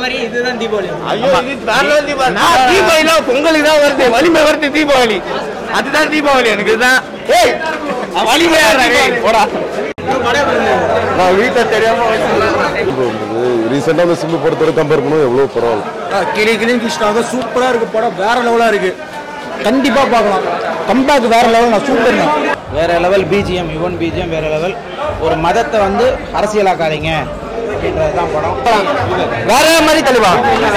மாதிரி இதுதான் தீபாவளி ஐயோ இது வேற level தீபாவளி நான் தீபாவளினா பொங்கலுக்கு தான் வருது வலிமை வருது தீபாவளி அதுதான் தீபாவளி எனக்கு இதுதான் ஏய் வலிமையா போடா நான் வீட்டை தெரியாம ரீசெண்டாக அந்த சிம்பு படத்தோட கம்பேர் பண்ணுவோம் எவ்வளோ பரவாயில்ல கிளி கிளி கிருஷ்ணாக சூப்பரா இருக்கு படம் வேற லெவலா இருக்கு கண்டிப்பா பார்க்கலாம் கம்பேக் வேற லெவல் நான் சூப்பர் வேற லெவல் பிஜிஎம் யுவன் பிஜிஎம் வேற லெவல் ஒரு மதத்தை வந்து அரசியலாக்காதீங்க அப்படின்றது தான் படம் வேற மாதிரி தலைவா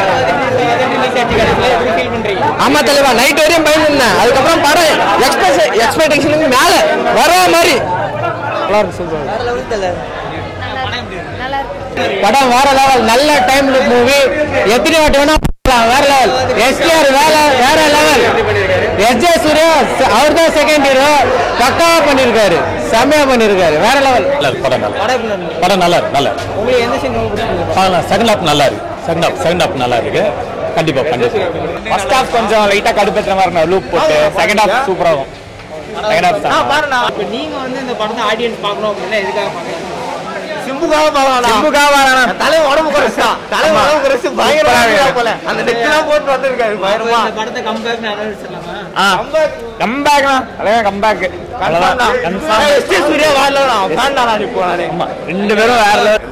ஆமா தலைவா நைட் வரையும் பயந்துருந்தேன் அதுக்கப்புறம் படம் எக்ஸ்பெக்ட் எக்ஸ்பெக்டேஷனுக்கு மேல வர மாதிரி நல்லா இருக்கு சூப்பர் படம் வேற லெவல் நல்ல டைம் மூவி எத்தனை வாட்டி வேணா பார்க்கலாம். வேற லெவல் எஸ்டிஆர் வேற வேற லெவல் எஸ்ஜே சூர்யா அவர் தான் செகண்ட் ஹீரோ பக்காவா பண்ணிருக்காரு செம்மையா பண்ணிருக்காரு வேற லெவல் படம் நல்லா படம் நல்லா இருக்கு நல்லா இருக்கு உங்களுக்கு எந்த சீன் பிடிச்சிருக்கு பார்க்கலாம் செகண்ட் ஹாப் நல்லா இருக்கு செகண்ட் ஹாப் செகண்ட் ஹாப் நல்லா இருக்கு கண்டிப்பா கண்டிப்பா ஃபர்ஸ்ட் ஹாஃப் கொஞ்சம் லைட்டா கடுப்பேற்ற மாதிரி இருக்கும் லூப் போட்டு செகண்ட் ஹாஃப் சூப்பரா இருக்கும் செகண்ட் ஹாஃப் பாருண்ணா இப்போ நீங்க வந்து இந்த படத்தை ஆடியன்ஸ் பார்க்கணும் அப்படின்னா எதுக்காக பார்க்கணும் சிம்புக்காக பார்க்கலாம் சிம்புக்காக தலை உடம்பு குறைச்சா தலை உடம்பு குறைச்சு பயங்கரமா போல அந்த நெக்லாம் போட்டு வந்திருக்காரு பயங்கரமா இந்த படத்தை கம்பேக் ஆரம்பிச்சிடலாமா கம்பேக்னா அதே கம்பேக் எஸ்டி சூர்யா வேற ஃபேன் தான் நான் இப்போ நானே ரெண்டு பேரும் வேற level.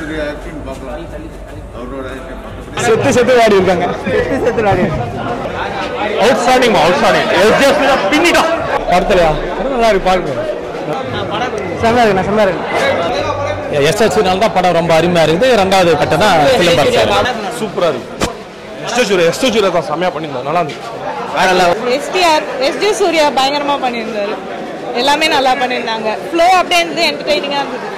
செத்து செத்து வாடி இருக்காங்க செத்து செத்து வாடி அவுட் ஸ்டாண்டிங் அவுட் ஸ்டாண்டிங் எஸ்டி சூர்யா பின்னிட்டோம் படத்துலயா படம் நல்லா இருக்கு பாருங்க செம்மையா இருக்கு நான் செம்மையா இருக்கு எஸ்எஸ்சினால தான் படம் ரொம்ப அருமையா இருக்குது ரெண்டாவது கட்டம் தான் ஃபிலிம் பார்த்து சூப்பராக இருக்கு எஸ்டேஜூர் எஸ்டேஜூர் தான் செம்மையாக பண்ணியிருந்தோம் நல்லா இருந்துச்சு வேற லெவல் எஸ்டிஆர் எஸ்டி சூர்யா பயங்கரமா பண்ணியிருந்தாரு எல்லாமே நல்லா பண்ணியிருந்தாங்க ஃப்ளோ அப்படியே இருந்தது என்டர்டைனிங்காக இருந்தது